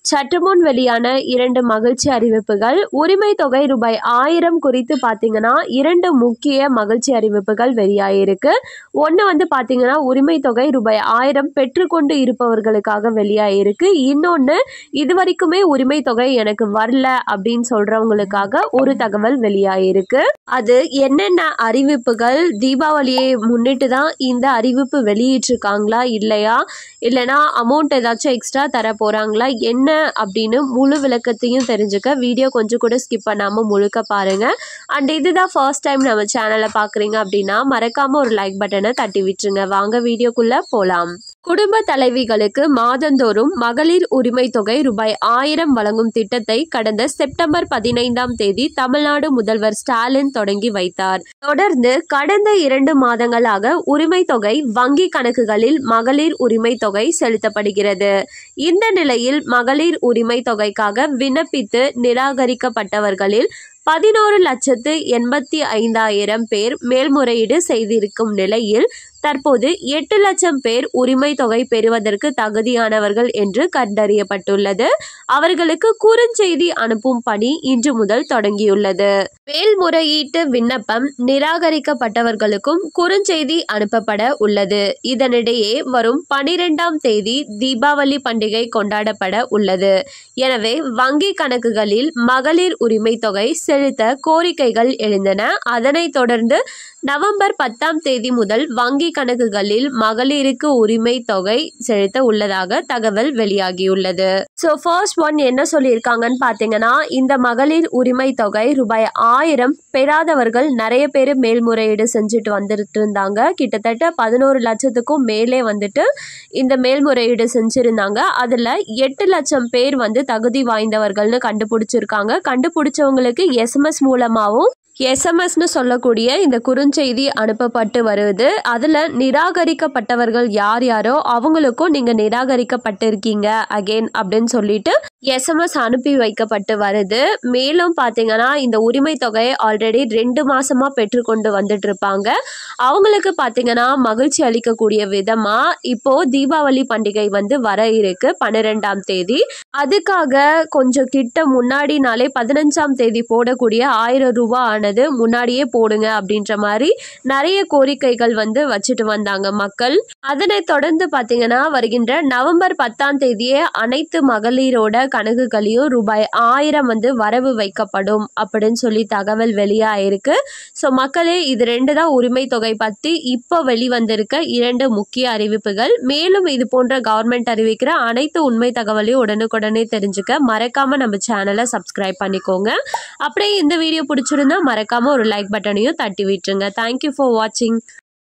சற்றுமுன் வெளியான இரண்டு மகிழ்ச்சி அறிவிப்புகள் உரிமை தொகை ரூபாய் ஆயிரம் குறித்து பார்த்தீங்கன்னா இரண்டு முக்கிய மகிழ்ச்சி அறிவிப்புகள் வெளியாயிருக்கு ஒன்று வந்து பார்த்தீங்கன்னா உரிமை தொகை ரூபாய் ஆயிரம் பெற்றுக்கொண்டு இருப்பவர்களுக்காக வெளியாயிருக்கு இன்னொன்று இது வரைக்குமே உரிமை தொகை எனக்கு வரல அப்படின்னு சொல்றவங்களுக்காக ஒரு தகவல் வெளியாயிருக்கு அது என்னென்ன அறிவிப்புகள் தீபாவளியை முன்னிட்டு தான் இந்த அறிவிப்பு வெளியிட்டிருக்காங்களா இல்லையா இல்லைனா அமௌண்ட் ஏதாச்சும் எக்ஸ்ட்ரா தர போகிறாங்களா என்ன அப்படின்னு முழு விளக்கத்தையும் தெரிஞ்சுக்க வீடியோ கொஞ்சம் கூட ஸ்கிப் பண்ணாமல் முழுக்க பாருங்கள் அண்ட் இதுதான் ஃபர்ஸ்ட் டைம் நம்ம சேனலை பார்க்குறீங்க அப்படின்னா மறக்காமல் ஒரு லைக் பட்டனை தட்டி விட்டுருங்க வாங்க வீடியோக்குள்ளே போகலாம் குடும்ப தலைவிகளுக்கு மாதந்தோறும் மகளிர் உரிமை தொகை ரூபாய் ஆயிரம் வழங்கும் திட்டத்தை கடந்த செப்டம்பர் பதினைந்தாம் தேதி தமிழ்நாடு முதல்வர் ஸ்டாலின் தொடங்கி வைத்தார் தொடர்ந்து கடந்த இரண்டு மாதங்களாக உரிமை தொகை வங்கி கணக்குகளில் மகளிர் உரிமை தொகை செலுத்தப்படுகிறது இந்த நிலையில் மகளிர் உரிமை தொகைக்காக விண்ணப்பித்து நிராகரிக்கப்பட்டவர்களில் பதினோரு லட்சத்து எண்பத்தி ஐந்தாயிரம் பேர் மேல்முறையீடு செய்திருக்கும் நிலையில் தற்போது எட்டு லட்சம் பேர் உரிமை தொகை பெறுவதற்கு தகுதியானவர்கள் என்று கண்டறியப்பட்டுள்ளது அவர்களுக்கு குறுஞ்செய்தி அனுப்பும் பணி இன்று முதல் தொடங்கியுள்ளது மேல்முறையீட்டு விண்ணப்பம் நிராகரிக்கப்பட்டவர்களுக்கும் குறுஞ்செய்தி அனுப்பப்பட உள்ளது இதனிடையே வரும் பனிரெண்டாம் தேதி தீபாவளி பண்டிகை கொண்டாடப்பட உள்ளது எனவே வங்கி கணக்குகளில் மகளிர் உரிமை தொகை செலுத்த கோரிக்கைகள் எழுந்தன அதனைத் தொடர்ந்து நவம்பர் பத்தாம் தேதி முதல் வங்கி கணக்குகளில் மகளிருக்கு உரிமை தொகை செலுத்த உள்ளதாக தகவல் வெளியாகியுள்ளது ஸோ ஃபர்ஸ்ட் ஒன் என்ன சொல்லியிருக்காங்கன்னு பார்த்தீங்கன்னா இந்த மகளிர் உரிமை தொகை ரூபாய் ஆயிரம் பெறாதவர்கள் நிறைய பேர் மேல்முறையீடு செஞ்சுட்டு வந்துட்டு இருந்தாங்க கிட்டத்தட்ட பதினோரு லட்சத்துக்கும் மேலே வந்துட்டு இந்த மேல்முறையீடு செஞ்சுருந்தாங்க அதில் எட்டு லட்சம் பேர் வந்து தகுதி வாய்ந்தவர்கள்னு கண்டுபிடிச்சிருக்காங்க கண்டுபிடிச்சவங்களுக்கு எஸ்எம்எஸ் மூலமாகவும் எஸ்எம்எஸ்னு சொல்லக்கூடிய இந்த குறுஞ்செய்தி அனுப்பப்பட்டு வருது அதில் நிராகரிக்கப்பட்டவர்கள் யார் யாரோ அவங்களுக்கும் நீங்கள் நிராகரிக்கப்பட்டிருக்கீங்க அகெயின் அப்படின்னு சொல்லிட்டு எஸ்எம்எஸ் அனுப்பி வைக்கப்பட்டு வருது மேலும் பார்த்தீங்கன்னா இந்த உரிமை தொகையை ஆல்ரெடி ரெண்டு மாசமா பெற்றுக்கொண்டு வந்துட்டு இருப்பாங்க அவங்களுக்கு பார்த்தீங்கன்னா மகிழ்ச்சி அளிக்கக்கூடிய விதமாக இப்போ தீபாவளி பண்டிகை வந்து வர இருக்கு பன்னிரெண்டாம் தேதி அதுக்காக கொஞ்சம் கிட்ட முன்னாடி நாளே பதினஞ்சாம் தேதி போடக்கூடிய ஆயிரம் ரூபாய் ஆனது முன்னாடியே போடுங்க அப்படின்ற மாதிரி நிறைய கோரிக்கைகள் வந்து வச்சுட்டு வந்தாங்க மக்கள் அதனை தொடர்ந்து பார்த்தீங்கன்னா வருகின்ற நவம்பர் பத்தாம் தேதியே அனைத்து மகளிரோட கணக்குகளையும் ரூபாய் ஆயிரம் வந்து வரவு வைக்கப்படும் அப்படின்னு சொல்லி தகவல் வெளியாயிருக்கு ஸோ மக்களே இது ரெண்டு தான் உரிமை தொகை பற்றி இப்போ வெளிவந்திருக்க இரண்டு முக்கிய அறிவிப்புகள் மேலும் இது போன்ற கவர்மெண்ட் அறிவிக்கிற அனைத்து உண்மை தகவலையும் உடனுக்குடனே தெரிஞ்சுக்க மறக்காம நம்ம சேனலை சப்ஸ்கிரைப் பண்ணிக்கோங்க அப்படியே இந்த வீடியோ பிடிச்சிருந்தா மறக்காம ஒரு லைக் பட்டனையும் தட்டி விட்டுருங்க தேங்க்யூ ஃபார் வாட்சிங்